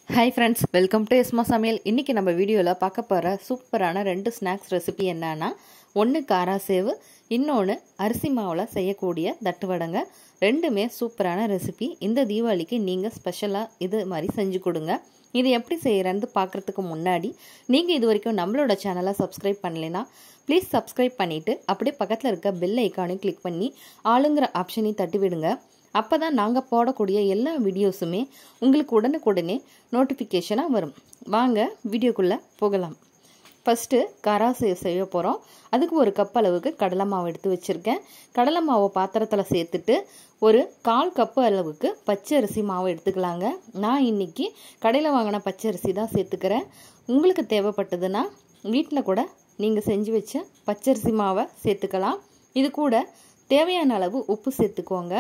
hi friends welcome to Esma Samayal இன்றைக்கி நம்ம வீடியோவில் பார்க்க போகிற சூப்பரான ரெண்டு ஸ்நாக்ஸ் ரெசிபி என்னன்னா ஒன்று காராசேவு இன்னொன்று அரிசி மாவில் செய்யக்கூடிய தட்டு வடைங்க ரெண்டுமே சூப்பரான ரெசிபி இந்த தீபாவளிக்கு நீங்கள் ஸ்பெஷலாக இது மாதிரி செஞ்சு கொடுங்க இது எப்படி செய்கிறேன்னு பார்க்குறதுக்கு முன்னாடி நீங்கள் இது வரைக்கும் நம்மளோட சேனலை சப்ஸ்கிரைப் பண்ணலைன்னா ப்ளீஸ் சப்ஸ்கிரைப் பண்ணிவிட்டு அப்படியே பக்கத்தில் இருக்க பெல் ஐக்கானையும் கிளிக் பண்ணி ஆளுங்கிற ஆப்ஷனையும் தட்டி விடுங்க அப்போ தான் நாங்கள் போடக்கூடிய எல்லா வீடியோஸுமே உங்களுக்கு உடனுக்குடனே நோட்டிஃபிகேஷனாக வரும் வாங்க வீடியோக்குள்ளே போகலாம் ஃபஸ்ட்டு கராசே செய்ய போகிறோம் அதுக்கு ஒரு கப் அளவுக்கு கடலை மாவு எடுத்து வச்சுருக்கேன் கடலை மாவை பாத்திரத்தில் சேர்த்துட்டு ஒரு கால் கப்பு அளவுக்கு பச்சை அரிசி மாவு எடுத்துக்கலாங்க நான் இன்றைக்கி கடையில் வாங்கின பச்சை அரிசி தான் சேர்த்துக்கிறேன் உங்களுக்கு தேவைப்பட்டதுன்னா வீட்டில் கூட நீங்கள் செஞ்சு வச்ச பச்சரிசி மாவை சேர்த்துக்கலாம் இது கூட தேவையான அளவு உப்பு சேர்த்துக்கோங்க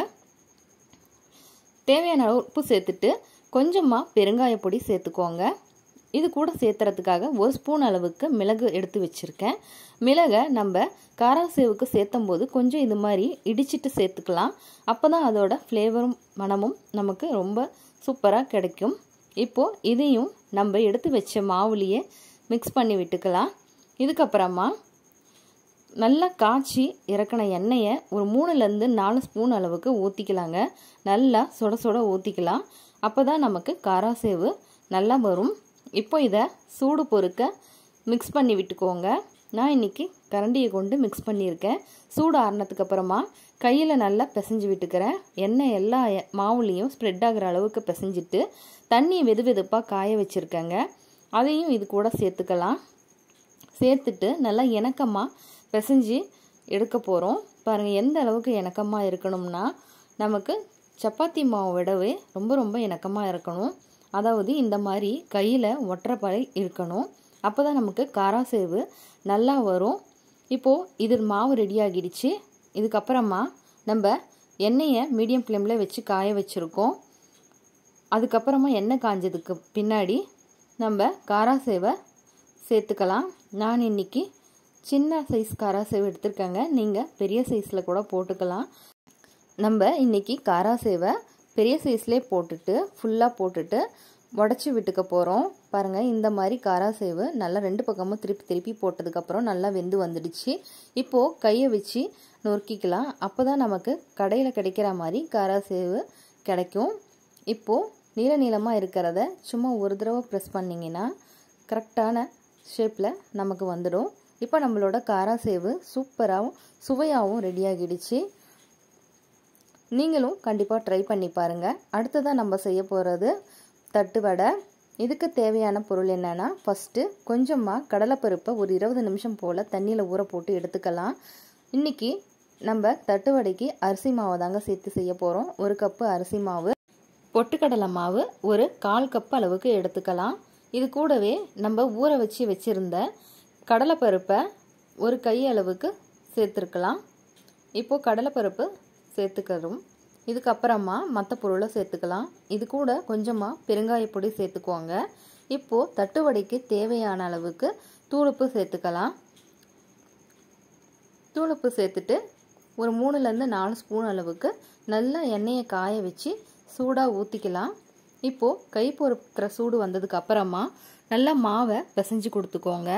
தேவையான அளவு உப்பு சேர்த்துட்டு கொஞ்சமாக பெருங்காய பொடி சேர்த்துக்கோங்க இது கூட சேர்த்துறதுக்காக ஒரு ஸ்பூன் அளவுக்கு மிளகு எடுத்து வச்சுருக்கேன் மிளகை நம்ம காராசேவுக்கு சேர்த்தும் போது கொஞ்சம் இது மாதிரி இடிச்சிட்டு சேர்த்துக்கலாம் அப்போ தான் அதோட ஃப்ளேவரும் மனமும் நமக்கு ரொம்ப சூப்பராக கிடைக்கும் இப்போது இதையும் நம்ம எடுத்து வச்ச மாவுலேயே மிக்ஸ் பண்ணி விட்டுக்கலாம் இதுக்கப்புறமா நல்லா காய்ச்சி இறக்கின எண்ணெயை ஒரு மூணுலேருந்து நாலு ஸ்பூன் அளவுக்கு ஊற்றிக்கலாங்க நல்லா சுட சுட ஊற்றிக்கலாம் அப்போ தான் நமக்கு காராசேவு நல்லா வரும் இப்போ இதை சூடு பொறுக்க மிக்ஸ் பண்ணி விட்டுக்கோங்க நான் இன்றைக்கி கரண்டியை கொண்டு மிக்ஸ் பண்ணியிருக்கேன் சூடு ஆறினதுக்கு அப்புறமா கையில் நல்லா பிசைஞ்சு விட்டுக்கிறேன் எண்ணெய் எல்லா மாவுலேயும் ஸ்ப்ரெட் ஆகிற அளவுக்கு பிசைஞ்சிட்டு தண்ணி வெது வெதுப்பாக காய வச்சுருக்கேங்க அதையும் இது கூட சேர்த்துக்கலாம் சேர்த்துட்டு நல்லா இணக்கமாக பிசைஞ்சு எடுக்க போகிறோம் பாருங்கள் எந்த அளவுக்கு இணக்கமாக இருக்கணும்னா நமக்கு சப்பாத்தி மாவு விடவே ரொம்ப ரொம்ப இணக்கமாக இருக்கணும் அதாவது இந்த மாதிரி கையில் ஒற்றைப்படை இருக்கணும் அப்போ தான் நமக்கு காராசேவு நல்லா வரும் இப்போது இது மாவு ரெடி ஆகிடுச்சு இதுக்கப்புறமா நம்ம எண்ணெயை மீடியம் ஃப்ளேமில் வச்சு காய வச்சுருக்கோம் அதுக்கப்புறமா எண்ணெய் காஞ்சதுக்கு பின்னாடி நம்ம காராசேவை சேர்த்துக்கலாம் நான் இன்றைக்கி சின்ன சைஸ் காராசேவை எடுத்திருக்கேங்க நீங்கள் பெரிய சைஸில் கூட போட்டுக்கலாம் நம்ம இன்றைக்கி காராசேவை பெரிய சைஸ்லேயே போட்டுட்டு ஃபுல்லாக போட்டுட்டு உடச்சி விட்டுக்க போகிறோம் பாருங்கள் இந்த மாதிரி காராசேவு நல்லா ரெண்டு பக்கமும் திருப்பி திருப்பி போட்டதுக்கப்புறம் நல்லா வெந்து வந்துடுச்சு இப்போது கையை வச்சு நொறுக்கிக்கலாம் அப்போ தான் நமக்கு கடையில் கிடைக்கிற மாதிரி காராசேவு கிடைக்கும் இப்போது நீள நீளமாக இருக்கிறத சும்மா ஒரு தடவை ப்ரெஸ் பண்ணிங்கன்னா கரெக்டான ஷேப்பில் நமக்கு வந்துடும் இப்போ நம்மளோட காராசேவு சூப்பராகவும் சுவையாகவும் ரெடி ஆகிடுச்சு நீங்களும் கண்டிப்பாக ட்ரை பண்ணி பாருங்கள் அடுத்ததாக நம்ம செய்ய போகிறது தட்டு வடை இதுக்கு தேவையான பொருள் என்னென்னா ஃபஸ்ட்டு கொஞ்சமாக கடலைப்பருப்பை ஒரு இருபது நிமிஷம் போல் தண்ணியில் ஊற போட்டு எடுத்துக்கலாம் இன்றைக்கி நம்ம தட்டு வடைக்கு அரிசி மாவை தாங்க சேர்த்து செய்ய போகிறோம் ஒரு கப்பு அரிசி மாவு பொட்டுக்கடலை மாவு ஒரு கால் கப் அளவுக்கு எடுத்துக்கலாம் இது கூடவே நம்ம ஊற வச்சு வச்சுருந்த கடலைப்பருப்பை ஒரு கை அளவுக்கு சேர்த்துருக்கலாம் இப்போது கடலைப்பருப்பு சேர்த்துக்கிறோம் இதுக்கப்புறமா மற்ற பொருளை சேர்த்துக்கலாம் இது கூட கொஞ்சமாக பெருங்காய பொடி சேர்த்துக்கோங்க இப்போது தட்டு வடைக்கு தேவையான அளவுக்கு தூளுப்பு சேர்த்துக்கலாம் தூளுப்பு சேர்த்துட்டு ஒரு மூணுலேருந்து நாலு ஸ்பூன் அளவுக்கு நல்லா எண்ணெயை காய வச்சு சூடாக ஊற்றிக்கலாம் இப்போது கை பொறுக்கிற சூடு வந்ததுக்கு அப்புறமா நல்லா மாவை பிசைஞ்சு கொடுத்துக்கோங்க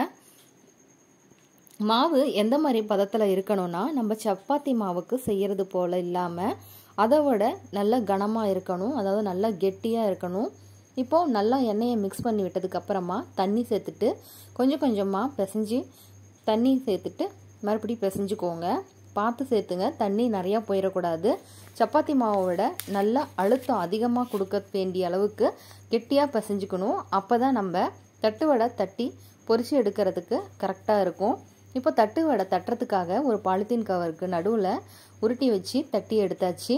மாவு எந்த மாதிரி பதத்தில் இருக்கணும்னா நம்ம சப்பாத்தி மாவுக்கு செய்கிறது போல் இல்லாமல் அதை விட நல்ல கனமாக இருக்கணும் அதாவது நல்லா கெட்டியாக இருக்கணும் இப்போது நல்லா எண்ணெயை மிக்ஸ் பண்ணி விட்டதுக்கப்புறமா தண்ணி சேர்த்துட்டு கொஞ்சம் கொஞ்சமாக பிசைஞ்சு தண்ணி சேர்த்துட்டு மறுபடியும் பிசைஞ்சுக்கோங்க பார்த்து சேர்த்துங்க தண்ணி நிறையா போயிடக்கூடாது சப்பாத்தி மாவை விட நல்லா அழுத்தம் அதிகமாக கொடுக்க வேண்டிய அளவுக்கு கெட்டியாக பிசைஞ்சுக்கணும் அப்போ தான் நம்ம தட்டு வடை தட்டி பொரிச்சு எடுக்கிறதுக்கு கரெக்டாக இருக்கும் இப்போ தட்டு வடை தட்டுறதுக்காக ஒரு பாலித்தீன் கவருக்கு நடுவில் உருட்டி வச்சு தட்டி எடுத்தாச்சு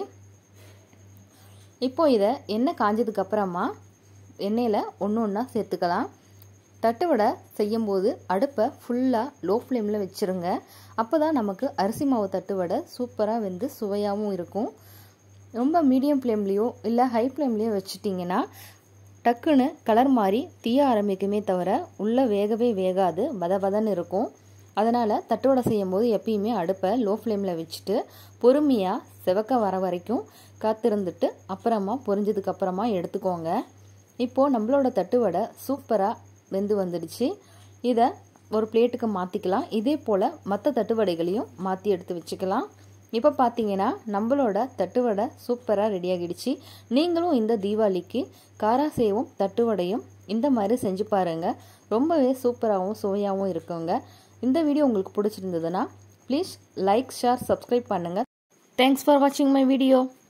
இப்போ இதை எண்ணெய் காஞ்சதுக்கப்புறமா எண்ணெயில் ஒன்று ஒன்றா சேர்த்துக்கலாம் தட்டு வடை செய்யும்போது அடுப்பை ஃபுல்லாக லோ ஃப்ளேமில் வச்சுருங்க அப்போ தான் நமக்கு அரிசி மாவு தட்டு வடை சூப்பராக வெந்து சுவையாகவும் இருக்கும் ரொம்ப மீடியம் ஃப்ளேம்லேயோ இல்லை ஹை ஃப்ளேம்லேயோ வச்சுட்டிங்கன்னா டக்குன்னு கலர் மாதிரி தீய ஆரம்பிக்குமே தவிர உள்ளே வேகவே வேகாது வத வதன்னு இருக்கும் அதனால் தட்டுவடை செய்யும் போது எப்பயுமே அடுப்பை லோ ஃப்ளேமில் வச்சுட்டு பொறுமையாக செவக்க வர வரைக்கும் காத்திருந்துட்டு அப்புறமா பொரிஞ்சதுக்கப்புறமா எடுத்துக்கோங்க இப்போது நம்மளோட தட்டு வடை சூப்பராக வெந்து வந்துடுச்சு இதை ஒரு பிளேட்டுக்கு மாற்றிக்கலாம் இதே போல் மற்ற தட்டு வடைகளையும் மாற்றி எடுத்து வச்சுக்கலாம் இப்போ பார்த்தீங்கன்னா நம்மளோட தட்டு வடை சூப்பராக ரெடி ஆகிடுச்சு நீங்களும் இந்த தீபாவளிக்கு காராசேவும் தட்டு வடையும் இந்த மாதிரி செஞ்சு பாருங்கள் ரொம்பவே சூப்பராகவும் சுவையாகவும் இருக்குங்க இந்த வீடியோ உங்களுக்கு பிடிச்சிருந்ததுன்னா ப்ளீஸ் லைக் ஷேர் சப்ஸ்கிரைப் பண்ணுங்கள் தேங்க்ஸ் ஃபார் வாட்சிங் மை வீடியோ